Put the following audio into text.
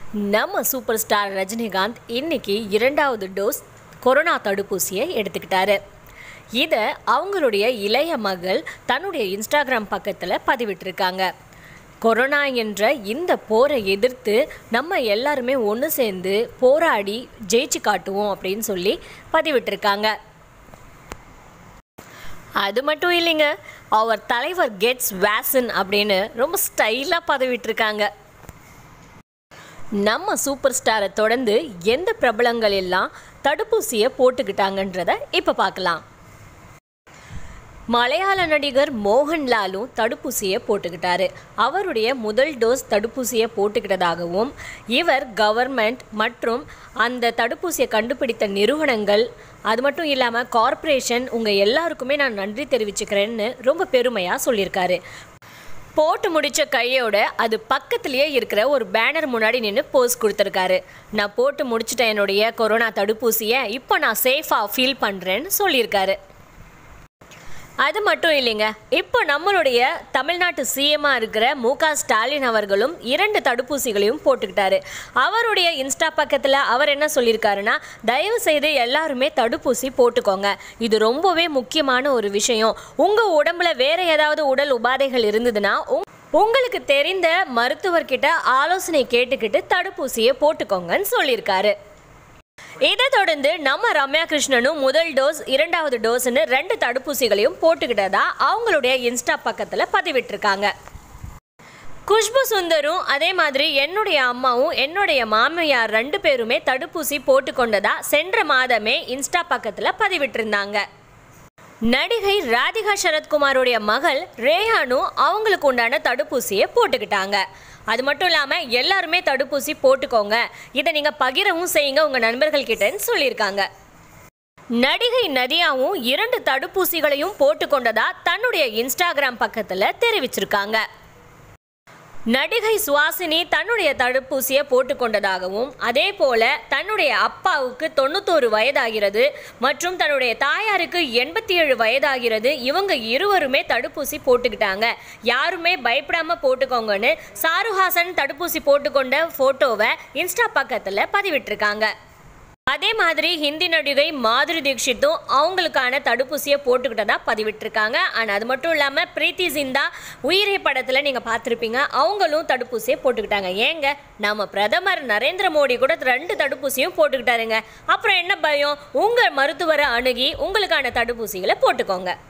நம்ம super star Rajinikanth இன்னைக்கு இரண்டாவது டோஸ் கொரோனா தடுப்பூசியை எடுத்துக்கிட்டாரு இதை அவங்களுடைய இளைய மகள் தன்னுடைய இன்ஸ்டாகிராம் பக்கத்தில் பதிவிட்டிருக்காங்க கொரோனா என்ற இந்த போரை எதிர்த்து நம்ம எல்லாருமே ஒன்று சேர்ந்து போராடி ஜெயிச்சு காட்டுவோம் அப்படின்னு சொல்லி பதிவிட்டிருக்காங்க அது மட்டும் இல்லைங்க அவர் தலைவர் கெட்ஸ் வேசன் அப்படின்னு ரொம்ப ஸ்டைலாக பதவிட்டிருக்காங்க நம்ம சூப்பர் ஸ்டாரை தொடர்ந்து எந்த பிரபலங்கள் எல்லாம் தடுப்பூசியை போட்டுக்கிட்டாங்கன்றத இப்போ பார்க்கலாம் மலையாள நடிகர் மோகன்லாலும் தடுப்பூசியை போட்டுக்கிட்டாரு அவருடைய முதல் டோஸ் தடுப்பூசியை போட்டுக்கிட்டதாகவும் இவர் கவர்மெண்ட் மற்றும் அந்த தடுப்பூசியை கண்டுபிடித்த நிறுவனங்கள் அது மட்டும் இல்லாமல் கார்ப்பரேஷன் உங்கள் எல்லாருக்குமே நான் நன்றி தெரிவிச்சுக்கிறேன்னு ரொம்ப பெருமையாக சொல்லியிருக்காரு போட்டு முடிச்ச கையோட அது பக்கத்துலேயே இருக்கிற ஒரு பேனர் முன்னாடி நின்று போஸ் கொடுத்துருக்காரு நான் போட்டு முடிச்சிட்டேன் என்னுடைய கொரோனா தடுப்பூசியை இப்போ நான் சேஃபாக ஃபீல் பண்ணுறேன்னு சொல்லியிருக்காரு அது மட்டும் இல்லைங்க இப்போ நம்மளுடைய தமிழ்நாட்டு சிஎம்மாக இருக்கிற மு க ஸ்டாலின் அவர்களும் இரண்டு தடுப்பூசிகளையும் போட்டுக்கிட்டாரு அவருடைய இன்ஸ்டா பக்கத்தில் அவர் என்ன சொல்லியிருக்காருன்னா தயவு செய்து எல்லாருமே தடுப்பூசி போட்டுக்கோங்க இது ரொம்பவே முக்கியமான ஒரு விஷயம் உங்கள் உடம்புல வேற ஏதாவது உடல் உபாதைகள் இருந்ததுன்னா உங்- உங்களுக்கு தெரிந்த மருத்துவர்கிட்ட ஆலோசனை கேட்டுக்கிட்டு தடுப்பூசியை போட்டுக்கோங்கன்னு சொல்லியிருக்காரு இதை தொடர்ந்து நம்ம ரம்யா கிருஷ்ணனும் முதல் டோஸ் இரண்டாவது டோஸ்னு ரெண்டு தடுப்பூசிகளையும் போட்டுக்கிட்டதா அவங்களுடைய இன்ஸ்டா பக்கத்தில் பதிவிட்டிருக்காங்க குஷ்பு சுந்தரும் அதே மாதிரி என்னுடைய அம்மாவும் என்னுடைய மாமியார் ரெண்டு பேருமே தடுப்பூசி போட்டுக்கொண்டதா சென்ற மாதமே இன்ஸ்டா பக்கத்தில் பதிவிட்டிருந்தாங்க நடிகை ராதிகா சரத்குமாரோடைய மகள் ரேஹானும் அவங்களுக்கு உண்டான தடுப்பூசியை போட்டுக்கிட்டாங்க அது மட்டும் இல்லாமல் எல்லாருமே தடுப்பூசி போட்டுக்கோங்க இதை நீங்கள் பகிரவும் செய்யுங்க உங்கள் நண்பர்கள் கிட்டன்னு சொல்லியிருக்காங்க நடிகை நதியாவும் இரண்டு தடுப்பூசிகளையும் போட்டுக்கொண்டதா தன்னுடைய இன்ஸ்டாகிராம் பக்கத்தில் தெரிவிச்சிருக்காங்க நடிகை சுவாசினி தன்னுடைய தடுப்பூசியை போட்டுக்கொண்டதாகவும் அதே போல தன்னுடைய அப்பாவுக்கு தொண்ணூத்தோரு வயதாகிறது மற்றும் தன்னுடைய தாயாருக்கு எண்பத்தி ஏழு வயதாகிறது இவங்க இருவருமே தடுப்பூசி போட்டுக்கிட்டாங்க யாருமே பயப்படாம போட்டுக்கோங்கன்னு சாருஹாசன் தடுப்பூசி போட்டுக்கொண்ட போட்டோவை இன்ஸ்டா பக்கத்தில் பதிவிட்டிருக்காங்க அதே மாதிரி ஹிந்தி நடிகை மாதுரி தீக்ஷித்தும் அவங்களுக்கான தடுப்பூசியை போட்டுக்கிட்டதா பதிவிட்டிருக்காங்க அண்ட் அது மட்டும் இல்லாமல் பிரீத்தி சிந்தா உயிரே படத்தில் நீங்கள் பார்த்துருப்பீங்க அவங்களும் தடுப்பூசியை போட்டுக்கிட்டாங்க ஏங்க நம்ம பிரதமர் நரேந்திர மோடி கூட ரெண்டு தடுப்பூசியும் போட்டுக்கிட்டாருங்க அப்புறம் என்ன பயம் உங்கள் மருத்துவரை அணுகி உங்களுக்கான தடுப்பூசிகளை போட்டுக்கோங்க